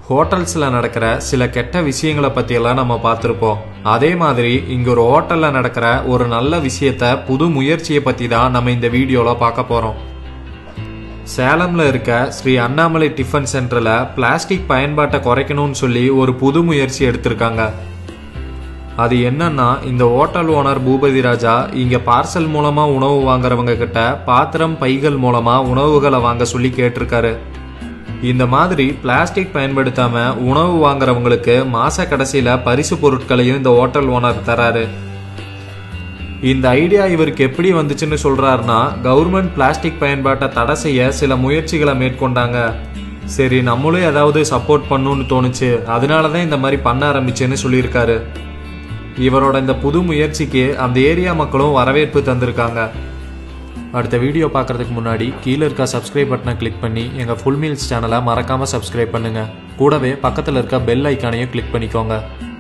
ஹோட்டல்ஸில் நடக்கிற சில கெட்ட விஷயங்களை பற்றியெல்லாம் நம்ம பார்த்துருப்போம் அதே மாதிரி இங்கே ஒரு ஹோட்டலில் நடக்கிற ஒரு நல்ல விஷயத்த புது முயற்சியை பற்றி தான் நம்ம இந்த வீடியோவில் பார்க்க போகிறோம் சேலம்ல இருக்க ஸ்ரீ அண்ணாமலை டிஃபன் சென்டர்ல பிளாஸ்டிக் பயன்பாட்டை குறைக்கணும்னு சொல்லி ஒரு புது முயற்சி எடுத்திருக்காங்க அது என்னன்னா இந்த ஹோட்டல் ஓனர் பூபதி ராஜா இங்க பார்சல் மூலமா உணவு வாங்குறவங்க கிட்ட பாத்திரம் பைகள் மூலமா உணவுகளை வாங்க சொல்லி கேட்டிருக்காரு இந்த மாதிரி பிளாஸ்டிக் பயன்படுத்தாம உணவு வாங்குறவங்களுக்கு மாச கடைசியில பரிசு பொருட்களையும் இந்த ஹோட்டல் ஓனர் தராரு இந்த ஐடியா இவருக்கு எப்படி வந்துச்சுன்னு சொல்றாருன்னா கவர்மெண்ட் பிளாஸ்டிக் பயன்பாட்டை தடை செய்ய சில முயற்சிகளை மேற்கொண்டாங்க சரி நம்மளும் ஏதாவது சப்போர்ட் பண்ணணும்னு தோணுச்சு அதனால தான் இந்த மாதிரி பண்ண ஆரம்பிச்சேன்னு சொல்லியிருக்காரு இவரோட இந்த புது முயற்சிக்கு அந்த ஏரியா மக்களும் வரவேற்பு தந்திருக்காங்க அடுத்த வீடியோ பார்க்கறதுக்கு முன்னாடி கீழே இருக்க சப்ஸ்கிரைப் பட்டனை கிளிக் பண்ணி எங்கள் ஃபுல் மீல்ஸ் சேனலை மறக்காமல் சப்ஸ்கிரைப் பண்ணுங்கள் கூடவே பக்கத்தில் இருக்க பெல் ஐக்கானையும் கிளிக் பண்ணிக்கோங்க